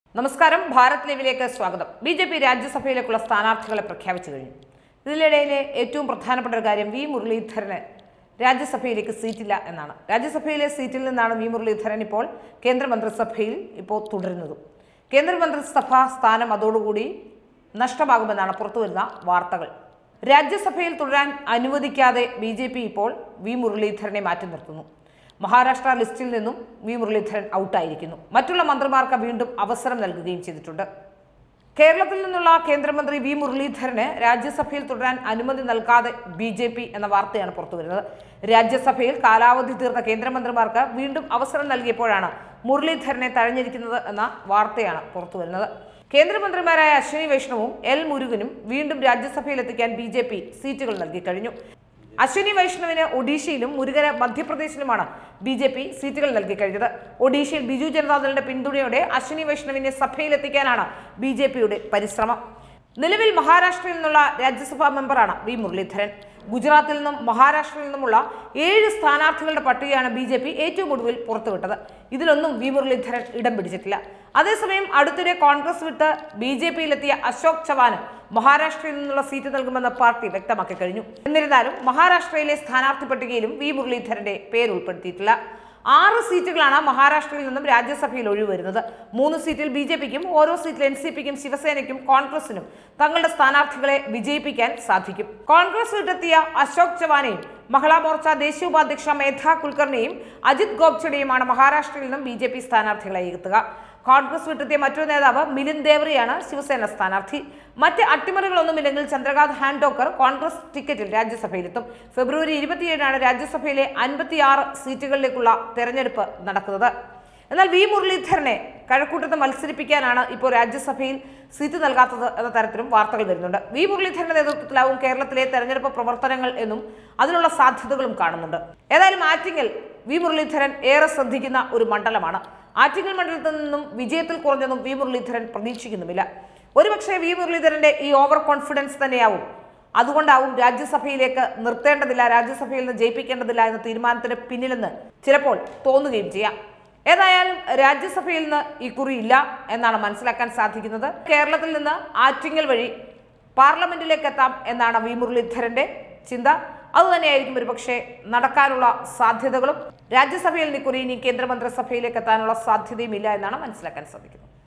നമസ്കാരം ഭാരത് ലൈവിലേക്ക് സ്വാഗതം ബി ജെ പി രാജ്യസഭയിലേക്കുള്ള സ്ഥാനാർത്ഥികളെ പ്രഖ്യാപിച്ചു കഴിഞ്ഞു ഇതിനിടയിലെ ഏറ്റവും പ്രധാനപ്പെട്ട ഒരു കാര്യം വി മുരളീധരന് രാജ്യസഭയിലേക്ക് സീറ്റില്ല എന്നാണ് രാജ്യസഭയിലെ സീറ്റിൽ നിന്നാണ് വി മുരളീധരൻ ഇപ്പോൾ കേന്ദ്രമന്ത്രിസഭയിൽ ഇപ്പോൾ തുടരുന്നത് കേന്ദ്രമന്ത്രിസഭാ സ്ഥാനം അതോടുകൂടി നഷ്ടമാകുമെന്നാണ് പുറത്തുവരുന്ന വാർത്തകൾ രാജ്യസഭയിൽ തുടരാൻ അനുവദിക്കാതെ ബി ജെ പി ഇപ്പോൾ വി മുരളീധരനെ മാറ്റി നിർത്തുന്നു മഹാരാഷ്ട്ര ലിസ്റ്റിൽ നിന്നും വി മുരളീധരൻ ഔട്ടായിരിക്കുന്നു മറ്റുള്ള മന്ത്രിമാർക്ക് വീണ്ടും അവസരം നൽകുകയും ചെയ്തിട്ടുണ്ട് കേരളത്തിൽ നിന്നുള്ള കേന്ദ്രമന്ത്രി വി മുരളീധരന് രാജ്യസഭയിൽ തുടരാൻ അനുമതി നൽകാതെ ബി ജെ പി എന്ന വാർത്തയാണ് പുറത്തുവരുന്നത് രാജ്യസഭയിൽ കാലാവധി തീർന്ന കേന്ദ്രമന്ത്രിമാർക്ക് വീണ്ടും അവസരം നൽകിയപ്പോഴാണ് മുരളീധരനെ തഴഞ്ഞിരിക്കുന്നത് എന്ന വാർത്തയാണ് പുറത്തുവരുന്നത് കേന്ദ്രമന്ത്രിമാരായ അശ്വിനി വൈഷ്ണവും എൽ മുരുകനും വീണ്ടും രാജ്യസഭയിൽ എത്തിക്കാൻ ബി ജെ പി സീറ്റുകൾ നൽകിക്കഴിഞ്ഞു അശ്വിനി വൈഷ്ണവിന് ഒഡീഷയിലും മുരുകന് മധ്യപ്രദേശിലുമാണ് ബി ജെ പി സീറ്റുകൾ നൽകിക്കഴിഞ്ഞത് ഒഡീഷയിൽ ബിജു ജനതാദളിന്റെ പിന്തുണയോടെ അശ്വിനി വൈഷ്ണവിനെ സഭയിലെത്തിക്കാനാണ് ബി ജെ പിയുടെ പരിശ്രമം നിലവിൽ മഹാരാഷ്ട്രയിൽ നിന്നുള്ള രാജ്യസഭാ മെമ്പറാണ് വി മുരളീധരൻ ഗുജറാത്തിൽ നിന്നും മഹാരാഷ്ട്രയിൽ നിന്നുമുള്ള ഏഴ് സ്ഥാനാർത്ഥികളുടെ പട്ടികയാണ് ബി ജെ പി ഏറ്റവും ഒടുവിൽ പുറത്തുവിട്ടത് ഇതിലൊന്നും വി മുരളീധരൻ ഇടം പിടിച്ചിട്ടില്ല അതേസമയം അടുത്തിടെ കോൺഗ്രസ് വിട്ട് ബി ജെ പിയിലെത്തിയ അശോക് ചവാന് മഹാരാഷ്ട്രയിൽ നിന്നുള്ള സീറ്റ് നൽകുമെന്ന് പാർട്ടി വ്യക്തമാക്കി കഴിഞ്ഞു എന്നിരുന്നാലും മഹാരാഷ്ട്രയിലെ സ്ഥാനാർത്ഥി പട്ടികയിലും വി മുരളീധരന്റെ പേര് ഉൾപ്പെടുത്തിയിട്ടില്ല ആറ് സീറ്റുകളാണ് മഹാരാഷ്ട്രയിൽ നിന്നും രാജ്യസഭയിൽ ഒഴിവരുന്നത് മൂന്ന് സീറ്റിൽ ബി ജെ പിക്കും ഓരോ സീറ്റിൽ എൻ സി പിക്കും ശിവസേനയ്ക്കും കോൺഗ്രസിനും തങ്ങളുടെ സ്ഥാനാർത്ഥികളെ വിജയിപ്പിക്കാൻ സാധിക്കും കോൺഗ്രസ് വിട്ടെത്തിയ അശോക് ചവാനെയും മഹിളാ മോർച്ച ദേശീയ ഉപാധ്യക്ഷ മേധ കുൽക്കർണിയും അജിത് ഗോപ്ചഡെയുമാണ് മഹാരാഷ്ട്രയിൽ നിന്നും ബി ജെ പി സ്ഥാനാർത്ഥികളെ എത്തുക കോൺഗ്രസ് വിട്ടെത്തിയ മറ്റൊരു നേതാവ് മിലിന്ദ് ദേവറിയാണ് ശിവസേന സ്ഥാനാർത്ഥി മറ്റ് അട്ടിമറികളൊന്നുമില്ലെങ്കിൽ ചന്ദ്രകാന്ത് ഹാൻഡോക്കർ കോൺഗ്രസ് ടിക്കറ്റിൽ രാജ്യസഭയിലെത്തും ഫെബ്രുവരി ഇരുപത്തിയേഴിനാണ് രാജ്യസഭയിലെ അൻപത്തിയാറ് സീറ്റുകളിലേക്കുള്ള തെരഞ്ഞെടുപ്പ് നടക്കുന്നത് എന്നാൽ വി മുരളീധരനെ കഴക്കൂട്ടത്ത് മത്സരിപ്പിക്കാനാണ് ഇപ്പോൾ രാജ്യസഭയിൽ സീറ്റ് നൽകാത്തത് എന്ന തരത്തിലും വാർത്തകൾ വരുന്നുണ്ട് വി മുരളീധരന്റെ നേതൃത്വത്തിലാവും കേരളത്തിലെ തെരഞ്ഞെടുപ്പ് പ്രവർത്തനങ്ങൾ എന്നും അതിനുള്ള സാധ്യതകളും കാണുന്നുണ്ട് ഏതായാലും ആറ്റിങ്ങൽ വി മുരളീധരൻ ഏറെ ശ്രദ്ധിക്കുന്ന ഒരു മണ്ഡലമാണ് ആറ്റിങ്ങൽ മണ്ഡലത്തിൽ നിന്നും വിജയത്തിൽ കുറഞ്ഞൊന്നും വി മുരളീധരൻ പ്രതീക്ഷിക്കുന്നുമില്ല ഒരുപക്ഷെ വി മുരളീധരന്റെ ഈ ഓവർ കോൺഫിഡൻസ് തന്നെയാവും അതുകൊണ്ടാവും രാജ്യസഭയിലേക്ക് നിർത്തേണ്ടതില്ല രാജ്യസഭയിൽ നിന്ന് ജയിപ്പിക്കേണ്ടതില്ല എന്ന തീരുമാനത്തിന് പിന്നിലെന്ന് ചിലപ്പോൾ തോന്നുകയും ചെയ്യാം ഏതായാലും രാജ്യസഭയിൽ നിന്ന് ഈ കുറി ഇല്ല എന്നാണ് മനസ്സിലാക്കാൻ സാധിക്കുന്നത് കേരളത്തിൽ നിന്ന് ആറ്റിങ്ങൽ വഴി പാർലമെന്റിലേക്ക് എത്താം എന്നാണ് വി മുരളീധരന്റെ ചിന്ത അതുതന്നെയായിരിക്കും ഒരുപക്ഷെ നടക്കാനുള്ള സാധ്യതകളും രാജ്യസഭയിൽ നിന്ന് കുറി ഇനി കേന്ദ്രമന്ത്രിസഭയിലേക്ക് എത്താനുള്ള സാധ്യതയും ഇല്ല എന്നാണ് മനസ്സിലാക്കാൻ സാധിക്കുന്നത്